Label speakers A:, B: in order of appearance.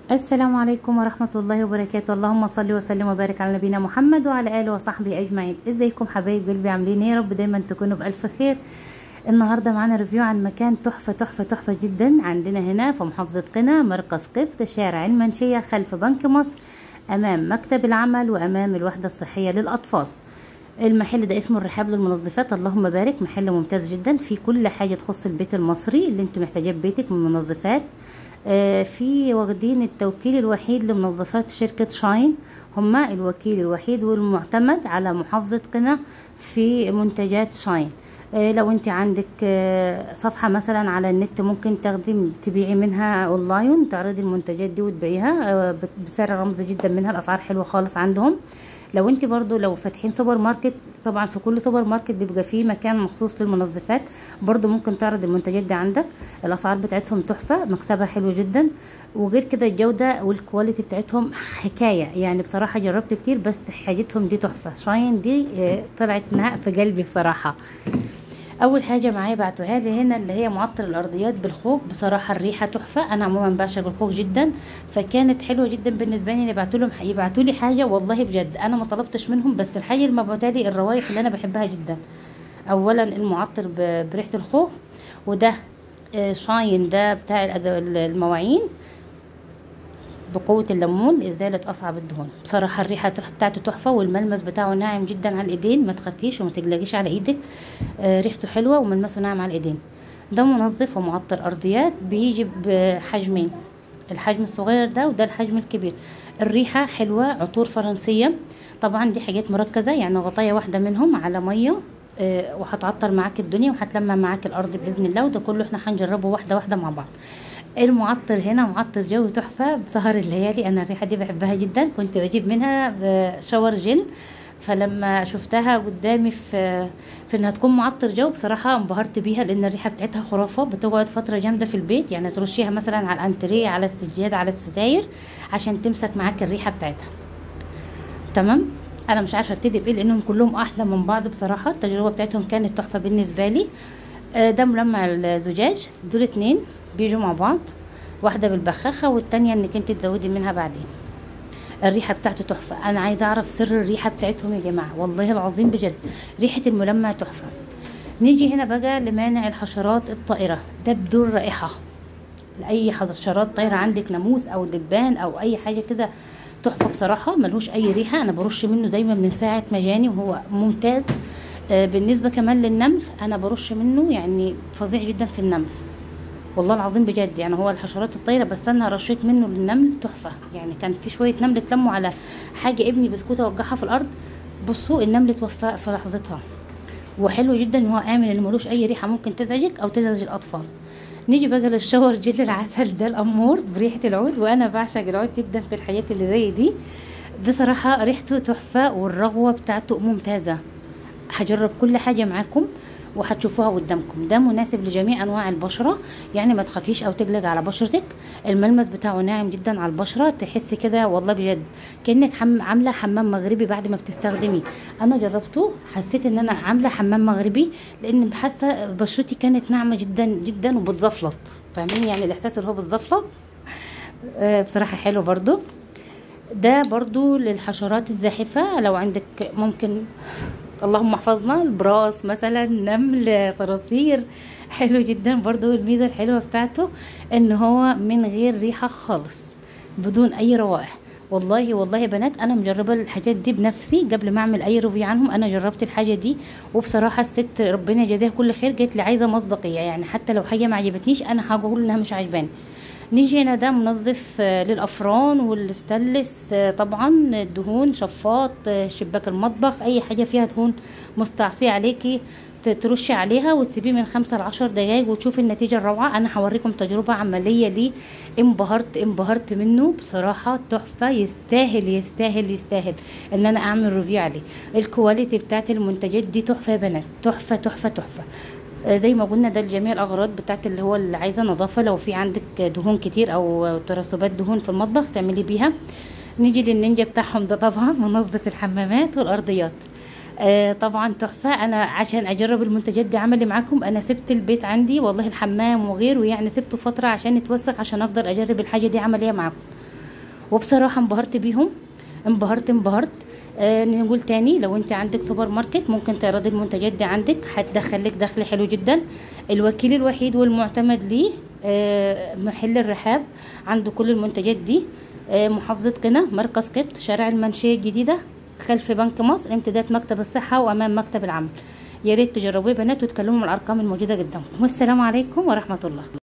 A: السلام عليكم ورحمة الله وبركاته اللهم صل وسلم وبارك على نبينا محمد وعلى آله وصحبه أجمعين ازيكم حبايب قلبي عاملين ايه يا رب دايما تكونوا بألف خير النهارده معانا ريفيو عن مكان تحفة تحفة تحفة جدا عندنا هنا في محافظة قنا مركز قفط شارع المنشية خلف بنك مصر أمام مكتب العمل وأمام الوحدة الصحية للأطفال المحل ده اسمه الرحاب للمنظفات اللهم بارك محل ممتاز جدا فيه كل حاجة تخص البيت المصري اللي انتم محتاجاه في بيتك من منظفات آه، في واخدين التوكيل الوحيد لمنظفات شركة شاين هما الوكيل الوحيد والمعتمد على محافظة قنا في منتجات شاين آه، لو انت عندك آه، صفحة مثلا على النت ممكن تاخدي تبيعي منها اونلاين تعرضي المنتجات دي وتبيعيها بسعر رمزي جدا منها الاسعار حلوة خالص عندهم لو انت برضو لو فاتحين سوبر ماركت طبعا في كل سوبر ماركت بيبقى فيه مكان مخصوص للمنظفات برضو ممكن تعرض المنتجات دي عندك الاسعار بتاعتهم تحفه مكسبها حلو جدا وغير كده الجوده والكواليتي بتاعتهم حكايه يعني بصراحه جربت كتير بس حاجتهم دي تحفه شاين دي اه، طلعت انها في قلبي بصراحه اول حاجه معايا بعتوها لي هنا اللي هي معطر الارضيات بالخوخ بصراحه الريحه تحفه انا عموما بعشق الخوخ جدا فكانت حلوه جدا بالنسبه لي يبعتوا لهم يبعتوا لي حاجه والله بجد انا ما طلبتش منهم بس الحاجه اللي مبعوتها لي الروايح اللي انا بحبها جدا اولا المعطر ب- بريحه الخوخ وده آه، شاين ده بتاع الأد- المواعين بقوة الليمون لإزالة أصعب الدهون بصراحة الريحة تح- بتاعته تحفة والملمس بتاعه ناعم جدا على الإيدين ما تخافيش وما تقلقيش على إيدك آه، ريحته حلوة وملمسه ناعم على الإيدين ده منظف ومعطر أرضيات بيجي بحجمين الحجم الصغير ده وده الحجم الكبير الريحة حلوة عطور فرنسية طبعا دي حاجات مركزة يعني غطاية واحدة منهم على مية آه، وهتعطر معاك الدنيا وهتلمع معاك الأرض بإذن الله وده كله احنا هنجربه واحدة واحدة مع بعض المعطر هنا معطر جو تحفة بسهر الليالي أنا الريحة دي بحبها جدا كنت بجيب منها آه، شاور جل فلما شفتها قدامي في في انها تكون معطر جو بصراحه انبهرت بيها لان الريحه بتاعتها خرافه بتقعد فتره جامده في البيت يعني ترشيها مثلا على الانتريه على السجاد على الستاير عشان تمسك معاك الريحه بتاعتها تمام انا مش عارفه ابتدي بايه لانهم كلهم احلى من بعض بصراحه التجربه بتاعتهم كانت تحفه بالنسبه لي آه، ده ملمع الزجاج دول اتنين بيجوا مع بعض واحده بالبخاخه والتانية انك انت تزودي منها بعدين الريحه بتاعته تحفه انا عايزه اعرف سر الريحه بتاعتهم يا جماعه والله العظيم بجد ريحه الملمع تحفه نيجي هنا بقى لمانع الحشرات الطائره ده بدون رائحه لاي حشرات طايره عندك ناموس او دبان او اي حاجه كده تحفه بصراحه ملهوش اي ريحه انا برش منه دايما من ساعه ما جاني وهو ممتاز آه، بالنسبه كمان للنمل انا برش منه يعني فظيع جدا في النمل والله العظيم بجد يعني هو الحشرات الطايره بس انا رشيت منه للنمل تحفه يعني كان في شويه نمل اتلموا على حاجه ابني بسكوته وقعها في الارض بصوا النمل توفى في لحظتها وحلو جدا ان هو امن ان ملوش اي ريحه ممكن تزعجك او تزعج الاطفال نيجي بقى للشاور جل العسل ده الامور بريحه العود وانا بعشق العود جدا في الحاجات اللي زي دي بصراحه ريحته تحفه والرغوه بتاعته ممتازه هجرب كل حاجه معاكم وهتشوفوها قدامكم ده مناسب لجميع انواع البشره يعني ما تخافيش او تقلق على بشرتك الملمس بتاعه ناعم جدا على البشره تحسي كده والله بجد كانك حم... عامله حمام مغربي بعد ما بتستخدميه انا جربته حسيت ان انا عامله حمام مغربي لان حاسه بشرتي كانت ناعمه جدا جدا وبتزفلط فاهمين يعني الاحساس اللي هو بتزفلط آه، بصراحه حلو برضو ده برضو للحشرات الزاحفة لو عندك ممكن اللهم احفظنا البراس مثلا نمل صراصير حلو جدا برضو الميزة الحلوة بتاعته ان هو من غير ريحة خالص بدون اي روائح والله والله يا بنات انا مجربه الحاجات دي بنفسي قبل ما اعمل اي ريفيو عنهم انا جربت الحاجه دي وبصراحه الست ربنا يجازيها كل خير قالت لي عايزه مصداقيه يعني حتى لو حاجه ما عجبتنيش انا هقول انها مش عجباني نيجي هنا ده منظف آه، للافران والستانلس آه، طبعا الدهون شفاط آه، شباك المطبخ اي حاجه فيها دهون مستعصيه عليكي ت- ترشي عليها وتسيبيه من خمسة لعشر دقايق وتشوفي النتيجة الروعة أنا هوريكم تجربة عملية ليه انبهرت انبهرت منه بصراحة تحفة يستاهل يستاهل يستاهل إن أنا أعمل ريفيو عليه الكواليتي بتاعت المنتجات دي تحفة يا بنات تحفة تحفة تحفة آه، زي ما قلنا ده لجميع الاغراض بتاعت اللي هو اللي عايزه نظافه لو في عندك دهون كتير او ترسبات دهون في المطبخ تعملي بيها نيجي للنينجا بتاعهم ده طبعا منظف الحمامات والارضيات آه طبعا تحفه انا عشان اجرب المنتجات دي عملي معاكم انا سبت البيت عندي والله الحمام وغيره يعني سبته فتره عشان يتوسخ عشان اقدر اجرب الحاجه دي عمليه معاكم وبصراحه انبهرت بيهم انبهرت انبهرت آه نقول تاني لو انت عندك سوبر ماركت ممكن تعرضي المنتجات دي عندك هتدخل لك دخل حلو جدا الوكيل الوحيد والمعتمد ليه آه محل الرحاب عنده كل المنتجات دي آه محافظة قنا مركز قبط شارع المنشية الجديدة خلف بنك مصر امتداد مكتب الصحة وأمام مكتب العمل يا ريت تجربوه يا بنات وتكلموا من الأرقام الموجودة قدامكم والسلام عليكم ورحمة الله